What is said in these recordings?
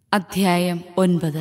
അധ്യായം ഒൻപത്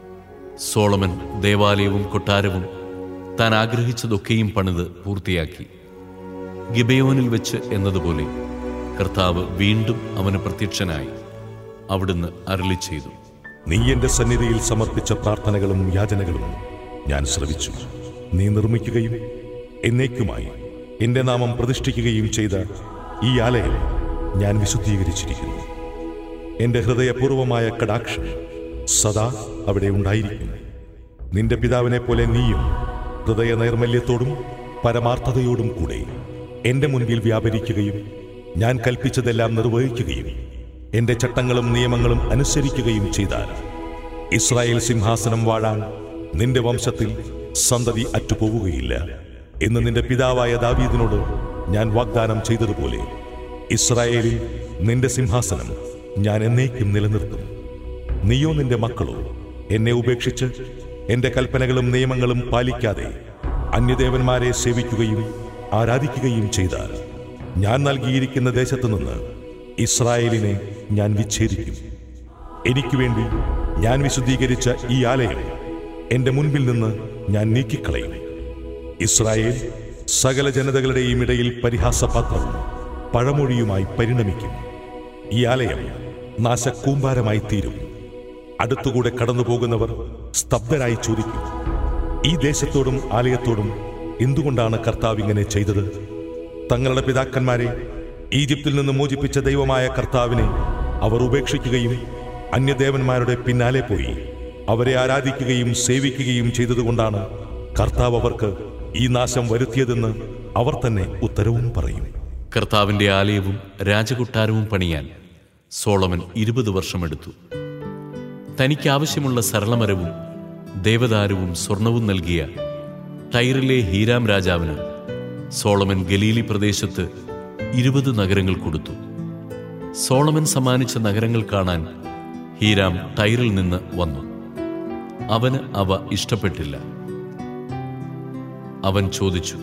സോളമൻ ദേവാലയവും കൊട്ടാരവും താൻ ആഗ്രഹിച്ചതൊക്കെയും പണിത് പൂർത്തിയാക്കി ഗിബയോനിൽ വെച്ച് എന്നതുപോലെ കർത്താവ് വീണ്ടും അവന് പ്രത്യക്ഷനായി അവിടുന്ന് അരളി ചെയ്തു നീ എന്റെ സന്നിധിയിൽ സമർപ്പിച്ച പ്രാർത്ഥനകളും യാചനകളും ഞാൻ ശ്രവിച്ചു നീ നിർമ്മിക്കുകയും എന്നേക്കുമായി എന്റെ നാമം പ്രതിഷ്ഠിക്കുകയും ചെയ്ത ഈ ആലയം ഞാൻ വിശുദ്ധീകരിച്ചിരിക്കുന്നു എന്റെ ഹൃദയപൂർവമായ കടാക്ഷം സദാ അവിടെ ഉണ്ടായിരിക്കും നിന്റെ പിതാവിനെ പോലെ നീയും ഹൃദയ നൈർമല്യത്തോടും പരമാർത്ഥതയോടും കൂടെ എന്റെ മുൻപിൽ വ്യാപരിക്കുകയും ഞാൻ കൽപ്പിച്ചതെല്ലാം നിർവഹിക്കുകയും എന്റെ ചട്ടങ്ങളും നിയമങ്ങളും അനുസരിക്കുകയും ചെയ്താൽ ഇസ്രായേൽ സിംഹാസനം വാഴാൻ നിന്റെ വംശത്തിൽ സന്തതി അറ്റുപോവുകയില്ല എന്ന് നിന്റെ പിതാവായ ദാവീദിനോട് ഞാൻ വാഗ്ദാനം ചെയ്തതുപോലെ ഇസ്രായേലിൽ നിന്റെ സിംഹാസനം ഞാൻ എന്നേക്കും നിലനിർത്തും നീയോ നിന്റെ മക്കളോ എന്നെ ഉപേക്ഷിച്ച് എന്റെ കൽപ്പനകളും നിയമങ്ങളും പാലിക്കാതെ അന്യദേവന്മാരെ സേവിക്കുകയും ആരാധിക്കുകയും ചെയ്താൽ ഞാൻ നൽകിയിരിക്കുന്ന ദേശത്തു നിന്ന് ഇസ്രായേലിനെ ഞാൻ വിച്ഛേദിക്കും എനിക്ക് വേണ്ടി ഞാൻ വിശുദ്ധീകരിച്ച ഈ ആലയം എന്റെ മുൻപിൽ നിന്ന് ഞാൻ നീക്കിക്കളയും ഇസ്രായേൽ സകല ജനതകളുടെയും ഇടയിൽ പരിഹാസപാത്രവും പഴമൊഴിയുമായി പരിണമിക്കും ഈ ആലയം നാശക്കൂമ്പാരമായി തീരും അടുത്തുകൂടെ കടന്നുപോകുന്നവർ സ്തബ്ധരായി ചോദിക്കും ഈ ദേശത്തോടും ആലയത്തോടും എന്തുകൊണ്ടാണ് കർത്താവ് ഇങ്ങനെ ചെയ്തത് തങ്ങളുടെ പിതാക്കന്മാരെ ഈജിപ്തിൽ നിന്ന് മോചിപ്പിച്ച ദൈവമായ കർത്താവിനെ അവർ ഉപേക്ഷിക്കുകയും അന്യദേവന്മാരുടെ പിന്നാലെ പോയി അവരെ ആരാധിക്കുകയും സേവിക്കുകയും ചെയ്തതുകൊണ്ടാണ് കർത്താവ് അവർക്ക് ഈ നാശം വരുത്തിയതെന്ന് അവർ തന്നെ ഉത്തരവും പറയും കർത്താവിന്റെ ആലയവും രാജകൊട്ടാരവും പണിയാൻ സോളമൻ ഇരുപത് വർഷമെടുത്തു തനിക്ക് ആവശ്യമുള്ള സരളമരവും ദേവദാരുവും സ്വർണവും നൽകിയ ടൈറിലെ ഹീരാം രാജാവിന് സോളമൻ ഗലീലി പ്രദേശത്ത് ഇരുപത് നഗരങ്ങൾ കൊടുത്തു സോളമൻ സമ്മാനിച്ച നഗരങ്ങൾ കാണാൻ ഹീരാം ടൈറിൽ നിന്ന് വന്നു അവന് അവ ഇഷ്ടപ്പെട്ടില്ല അവൻ ചോദിച്ചു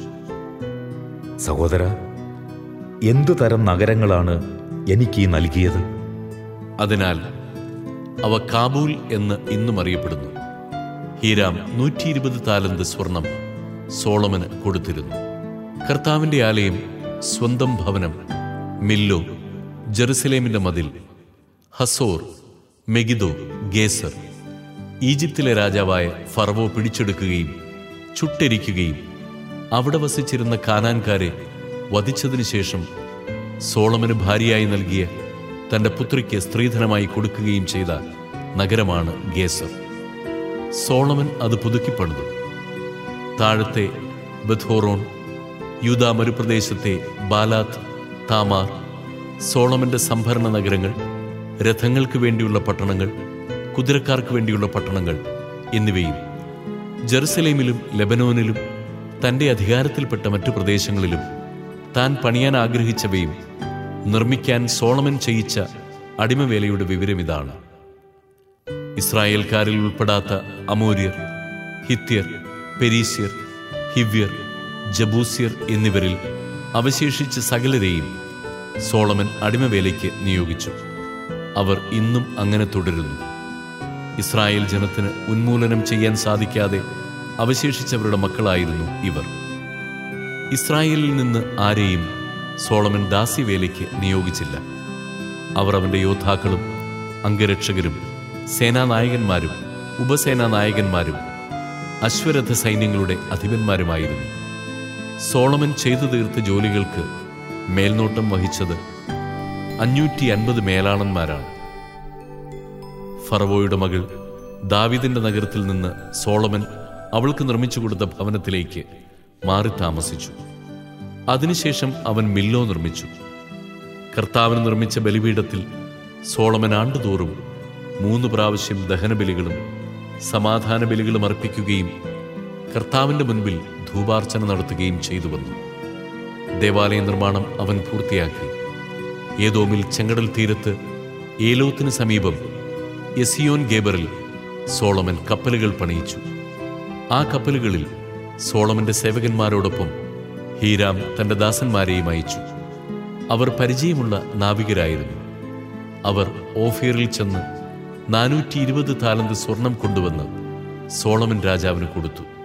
സഹോദര എന്തു തരം നഗരങ്ങളാണ് എനിക്ക് ഈ നൽകിയത് അതിനാൽ അവ കാബൂൽ എന്ന് ഇന്നും അറിയപ്പെടുന്നു ഹീരാം നൂറ്റി ഇരുപത് താലന്ത് സ്വർണം സോളമന് കൊടുത്തിരുന്നു കർത്താവിന്റെ ആലയം സ്വന്തം ഭവനം മില്ലോ ജെറുസലേമിന്റെ മതിൽ ഹസോർ മെഗിദോ ഗേസർ ഈജിപ്തിലെ രാജാവായ ഫറവോ പിടിച്ചെടുക്കുകയും ചുട്ടെരിക്കുകയും അവിടെ വസിച്ചിരുന്ന കാനാൻകാരെ വധിച്ചതിനു ശേഷം സോളമന് ഭാര്യയായി നൽകിയ തന്റെ പുത്രിക്ക് സ്ത്രീധനമായി കൊടുക്കുകയും ചെയ്ത നഗരമാണ് ഗേസർ സോളമൻ അത് പുതുക്കിപ്പണിതു താഴത്തെ ബഥോറോൺ യൂദാ മരുപ്രദേശത്തെ ബാലാത്ത് താമാർ സോളമന്റെ സംഭരണ നഗരങ്ങൾ രഥങ്ങൾക്ക് വേണ്ടിയുള്ള പട്ടണങ്ങൾ കുതിരക്കാർക്ക് വേണ്ടിയുള്ള പട്ടണങ്ങൾ എന്നിവയും ജെറുസലേമിലും ലെബനോനിലും തന്റെ അധികാരത്തിൽപ്പെട്ട മറ്റു പ്രദേശങ്ങളിലും താൻ പണിയാൻ ആഗ്രഹിച്ചവയും നിർമ്മിക്കാൻ സോളമൻ ചെയ്യിച്ച അടിമവേലയുടെ വിവരം ഇതാണ് ഇസ്രായേൽക്കാരിൽ ഉൾപ്പെടാത്ത അമൂര്യർ ഹിത്യർ പെരീസ്യർ ഹിവ്യർ ജബൂസ്യർ എന്നിവരിൽ അവശേഷിച്ച സകലരെയും സോളമൻ അടിമവേലയ്ക്ക് നിയോഗിച്ചു അവർ ഇന്നും അങ്ങനെ തുടരുന്നു ഇസ്രായേൽ ജനത്തിന് ഉന്മൂലനം ചെയ്യാൻ സാധിക്കാതെ അവശേഷിച്ചവരുടെ മക്കളായിരുന്നു ഇവർ ഇസ്രായേലിൽ നിന്ന് ആരെയും സോളമൻ ദാസ്യവേലയ്ക്ക് നിയോഗിച്ചില്ല അവർ അവന്റെ യോദ്ധാക്കളും അംഗരക്ഷകരും സേനാനായകന്മാരും ഉപസേനാ നായകന്മാരും അശ്വരഥ സൈന്യങ്ങളുടെ അധിപന്മാരുമായിരുന്നു സോളമൻ ചെയ്തു തീർത്ത ജോലികൾക്ക് മേൽനോട്ടം വഹിച്ചത് അഞ്ഞൂറ്റി അൻപത് മേലാളന്മാരാണ് ഫറവോയുടെ മകൾ ദാവിദിന്റെ നഗരത്തിൽ നിന്ന് സോളമൻ അവൾക്ക് നിർമ്മിച്ചു കൊടുത്ത ഭവനത്തിലേക്ക് മാറി താമസിച്ചു അതിനുശേഷം അവൻ മില്ലോ നിർമ്മിച്ചു കർത്താവിന് നിർമ്മിച്ച ബലിപീഠത്തിൽ സോളമൻ ആണ്ടുതോറും മൂന്ന് പ്രാവശ്യം ദഹനബലികളും സമാധാന ബലികളും അർപ്പിക്കുകയും കർത്താവിന്റെ മുൻപിൽ ധൂപാർച്ചന നടത്തുകയും ചെയ്തു വന്നു ദേവാലയ നിർമ്മാണം അവൻ പൂർത്തിയാക്കി ഏതോമിൽ ചെങ്കടൽ തീരത്ത് ഏലോത്തിന് സമീപം എസിയോൻ ഗേബറിൽ സോളമൻ കപ്പലുകൾ പണിയിച്ചു ആ കപ്പലുകളിൽ സോളമന്റെ സേവകന്മാരോടൊപ്പം ഹീരാം തന്റെ ദാസന്മാരെയും അയച്ചു അവർ പരിചയമുള്ള നാവികരായിരുന്നു അവർ ഓഫീറിൽ ചെന്ന് നാനൂറ്റി ഇരുപത് താലന്ത് സ്വർണം കൊണ്ടുവന്ന് സോളമൻ രാജാവിന് കൊടുത്തു